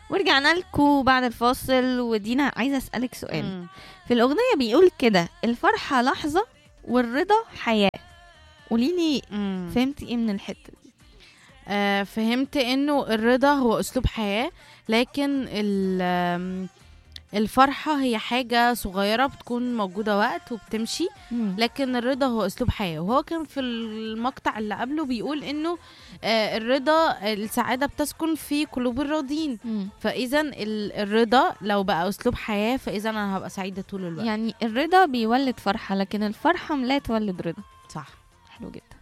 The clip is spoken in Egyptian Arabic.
ورجعنا لكم بعد الفاصل ودينا عايزه اسالك سؤال مم. في الاغنيه بيقول كده الفرحه لحظه والرضا حياه قولي لي مم. فهمتي ايه من الحته دي آه فهمت انه الرضا هو اسلوب حياة لكن ال- آم، الفرحة هي حاجة صغيرة بتكون موجودة وقت وبتمشي لكن الرضا هو اسلوب حياة وهو كان في المقطع اللي قبله بيقول انه آه الرضا السعادة بتسكن في قلوب الراضين مم. فاذا ال- الرضا لو بقى اسلوب حياة فاذا انا هبقى سعيدة طول الوقت يعني الرضا بيولد فرحه لكن الفرحه لا تولد رضا صح حلو جدا